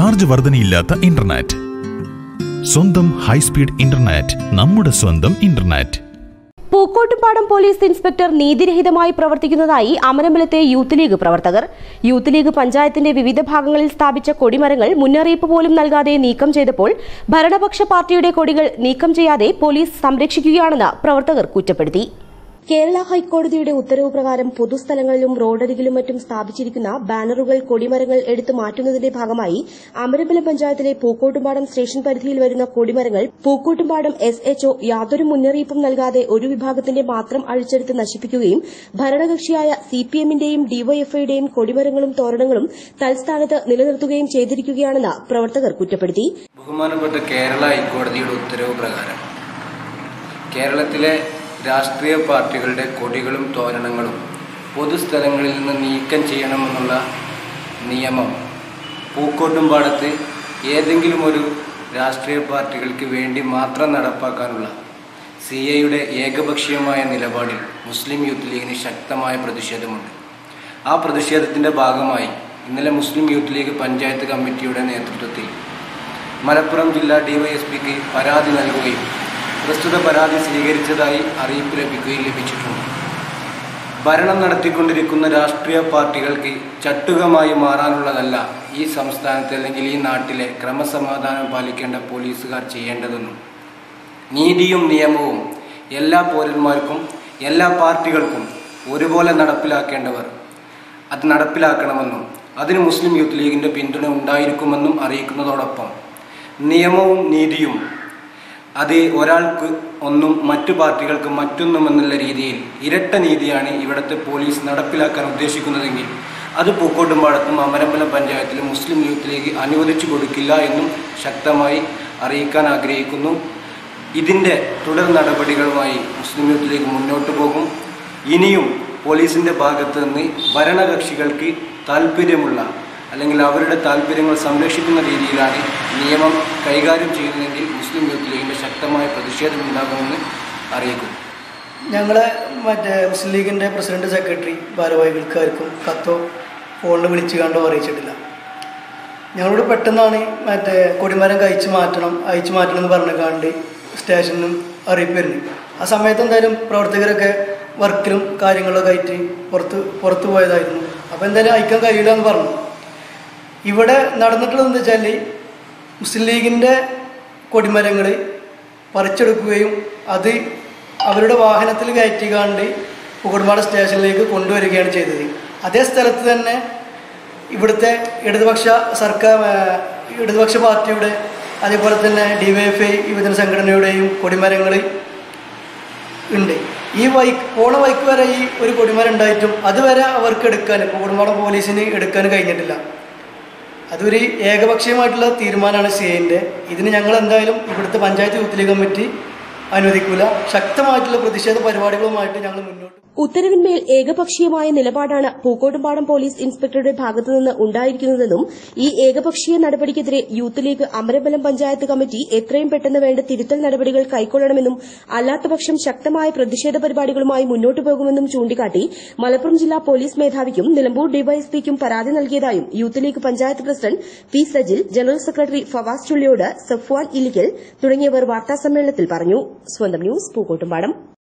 charge വർധനയില്ലാത്ത internet സ്വന്തം high speed internet നമ്മുടെ സ്വന്തം ഇന്റർനെറ്റ് പൂക്കോട്ടുംപാടം പോലീസ് ഇൻസ്പെക്ടർ നീതിരഹിതമായി പ്രവർത്തിക്കുന്നതായി അമരമ്പലത്തെ യൂത്ത് ലീഗ് പ്രവർത്തകർ യൂത്ത് ലീഗ് പഞ്ചായത്തിന്റെ വിവിധ ഭാഗങ്ങളിൽ സ്ഥാപിച്ച കൊടിമരങ്ങൾ മുന്നറിയിപ്പ് പോലും നൽകാതെ നീക്കം ചെയ്തപ്പോൾ ഭരണപക്ഷ പാർട്ടിയുടെ കൊടികൾ നീക്കം ചെയ്യാതെ പോലീസ് സംരക്ഷിക്കുകയാണെന്ന് പ്രവർത്തകർ കുറ്റപ്പെടുത്തി കേരള ഹൈക്കോടതിയുടെ ഉത്തരവ് പ്രകാരം പൊതുസ്ഥലങ്ങളിലും റോഡരികിലും മറ്റും സ്ഥാപിച്ചിരിക്കുന്ന ബാനറുകൾ കൊടിമരങ്ങൾ എടുത്തു മാറ്റുന്നതിന്റെ ഭാഗമായി അമരമ്പലം പഞ്ചായത്തിലെ പൂക്കോട്ടുംപാടം സ്റ്റേഷൻ പരിധിയിൽ വരുന്ന കൊടിമരങ്ങൾ പൂക്കോട്ടുംപാടം എസ് എച്ച്ഒ യാതൊരു മുന്നറിയിപ്പും നൽകാതെ ഒരു വിഭാഗത്തിന്റെ മാത്രം അഴിച്ചെടുത്ത് നശിപ്പിക്കുകയും ഭരണകക്ഷിയായ സിപിഎമ്മിന്റെയും ഡിവൈഎഫ്ഐയുടെയും കൊടിമരങ്ങളും തോരണങ്ങളും തൽസ്ഥാനത്ത് നിലനിർത്തുകയും ചെയ്തിരിക്കുകയാണെന്ന് പ്രവർത്തകർ കുറ്റപ്പെടുത്തി ബഹുമാനപ്പെട്ട കേരള ഹൈക്കോടതിയുടെ ഉത്തരവ് പ്രകാരം കേരളത്തിലെ രാഷ്ട്രീയ പാർട്ടികളുടെ കൊടികളും തോരണങ്ങളും പൊതുസ്ഥലങ്ങളിൽ നിന്ന് നീക്കം ചെയ്യണമെന്നുള്ള നിയമം പൂക്കോട്ടുംപാടത്ത് ഏതെങ്കിലും ഒരു രാഷ്ട്രീയ പാർട്ടികൾക്ക് വേണ്ടി മാത്രം നടപ്പാക്കാനുള്ള സി എയുടെ ഏകപക്ഷീയമായ നിലപാടിൽ മുസ്ലിം യൂത്ത് ലീഗിന് ശക്തമായ പ്രതിഷേധമുണ്ട് ആ പ്രതിഷേധത്തിൻ്റെ ഭാഗമായി ഇന്നലെ മുസ്ലിം യൂത്ത് ലീഗ് പഞ്ചായത്ത് കമ്മിറ്റിയുടെ നേതൃത്വത്തിൽ മലപ്പുറം ജില്ലാ ഡിവൈഎസ്പിക്ക് പരാതി നൽകുകയും പ്രസ്തുത പരാതി സ്വീകരിച്ചതായി അറിയിപ്പ് ലഭിക്കുകയും ലഭിച്ചിട്ടുണ്ട് ഭരണം നടത്തിക്കൊണ്ടിരിക്കുന്ന രാഷ്ട്രീയ പാർട്ടികൾക്ക് ചട്ടുകമായി മാറാനുള്ളതല്ല ഈ സംസ്ഥാനത്തെ അല്ലെങ്കിൽ ഈ നാട്ടിലെ ക്രമസമാധാനം പാലിക്കേണ്ട പോലീസുകാർ ചെയ്യേണ്ടതെന്നും നീതിയും നിയമവും എല്ലാ പൗരന്മാർക്കും എല്ലാ പാർട്ടികൾക്കും ഒരുപോലെ നടപ്പിലാക്കേണ്ടവർ അത് നടപ്പിലാക്കണമെന്നും അതിന് മുസ്ലിം യൂത്ത് ലീഗിൻ്റെ പിന്തുണ ഉണ്ടായിരിക്കുമെന്നും അറിയിക്കുന്നതോടൊപ്പം നിയമവും നീതിയും അത് ഒരാൾക്ക് ഒന്നും മറ്റു പാർട്ടികൾക്ക് മറ്റൊന്നും എന്നുള്ള രീതിയിൽ ഇരട്ട നീതിയാണ് ഇവിടുത്തെ പോലീസ് നടപ്പിലാക്കാൻ ഉദ്ദേശിക്കുന്നതെങ്കിൽ അത് പൂക്കോട്ടുംപാടത്തും അമരമ്പലം പഞ്ചായത്തിലും മുസ്ലിം യൂത്ത് ലീഗ് അനുവദിച്ചു കൊടുക്കില്ല എന്നും ശക്തമായി അറിയിക്കാൻ ആഗ്രഹിക്കുന്നു ഇതിൻ്റെ തുടർ നടപടികളുമായി മുസ്ലിം യൂത്ത് ലീഗ് മുന്നോട്ട് പോകും ഇനിയും പോലീസിൻ്റെ ഭാഗത്ത് നിന്ന് ഭരണകക്ഷികൾക്ക് താല്പര്യമുള്ള അല്ലെങ്കിൽ അവരുടെ താല്പര്യങ്ങൾ സംരക്ഷിക്കുന്ന രീതിയിലാണ് നിയമം കൈകാര്യം ചെയ്യുന്നതെങ്കിൽ മുസ്ലിം യൂത്ത് ലീഗിൻ്റെ ശക്തമായ പ്രതിഷേധം ഉണ്ടാകുമെന്ന് അറിയിക്കുന്നു ഞങ്ങളെ മറ്റേ മുസ്ലിം ലീഗിൻ്റെ പ്രസിഡന്റ് സെക്രട്ടറി ഭാരവാഹികൾക്കാർക്കും കത്തോ ഫോണിൽ വിളിച്ചു കണ്ടോ അറിയിച്ചിട്ടില്ല ഞങ്ങളോട് പെട്ടെന്നാണ് മറ്റേ കൊടിമരം കഴിച്ചു മാറ്റണം അയച്ചു മാറ്റണം എന്ന് പറഞ്ഞു കണ്ട് സ്റ്റേഷനിലും അറിയിപ്പ് വരുന്നത് ആ സമയത്ത് എന്തായാലും പ്രവർത്തകരൊക്കെ വർക്കിലും കാര്യങ്ങളിലൊക്കെ ആയിട്ട് പുറത്ത് പുറത്തു പോയതായിരുന്നു അപ്പോൾ എന്തായാലും അയക്കാൻ കഴിയില്ല എന്ന് പറഞ്ഞു ഇവിടെ നടന്നിട്ടുള്ളത് എന്താ വെച്ചാൽ മുസ്ലിം ലീഗിൻ്റെ കൊടിമരങ്ങൾ പറിച്ചെടുക്കുകയും അത് അവരുടെ വാഹനത്തിൽ കയറ്റിക്കാണ്ട് പുകടുമാട് സ്റ്റേഷനിലേക്ക് കൊണ്ടുവരികയാണ് ചെയ്തത് അതേ സ്ഥലത്ത് തന്നെ ഇവിടുത്തെ ഇടതുപക്ഷ സർക്കാർ ആ, ഇടതുപക്ഷ പാർട്ടിയുടെ അതേപോലെ തന്നെ ഡി വൈ എഫ് ഐ യുവജന സംഘടനയുടെയും കൊടിമരങ്ങൾ ഉണ്ട് ഈ വൈക്ക് പോണ വൈക്ക് വരെ ഈ ഒരു കൊടിമരം ഉണ്ടായിട്ടും അതുവരെ അവർക്ക് എടുക്കാൻ ഇപ്പോൾ കുടുംബാടം പോലീസിന് എടുക്കാൻ കഴിഞ്ഞിട്ടില്ല അതൊരു ഏകപക്ഷീയമായിട്ടുള്ള തീരുമാനമാണ് സി ഐൻ്റെ ഇതിന് ഞങ്ങൾ എന്തായാലും ഇവിടുത്തെ പഞ്ചായത്ത് യൂത്ത് ലീഗ് കമ്മിറ്റി അനുവദിക്കില്ല ശക്തമായിട്ടുള്ള പ്രതിഷേധ പരിപാടികളുമായിട്ട് ഞങ്ങൾ മുന്നോട്ട് ഉത്തരവിന്മേൽ ഏകപക്ഷീയമായ നിലപാടാണ് പൂക്കോട്ടുംപാടം പോലീസ് ഇൻസ്പെക്ടറുടെ ഭാഗത്തുനിന്ന് ഉണ്ടായിരിക്കുന്നതെന്നും ഈ ഏകപക്ഷീയ നടപടിക്കെതിരെ youth league Amarambalam panchayat committee എത്രയും പെട്ടെന്ന് വേണ്ട തിരുത്തൽ നടപടികൾ കൈക്കൊള്ളണമെന്നും അല്ലാത്തപക്ഷം ശക്തമായ പ്രതിഷേധ പരിപാടികളുമായി മുന്നോട്ടു പോകുമെന്നും ചൂണ്ടിക്കാട്ടി മലപ്പുറം ജില്ലാ പോലീസ് മേധാവിക്കും നിലമ്പൂർ ഡിവൈഎസ്പിക്കും പരാതി നൽകിയതായും youth league panchayat president P Sajil general secretary Fawas Chulliyode Safwan Ilikkal തുടങ്ങിയവർ വാർത്താസമ്മേളനത്തിൽ പറഞ്ഞു സ്വന്തം ന്യൂസ് പൂക്കോട്ടുംപാടം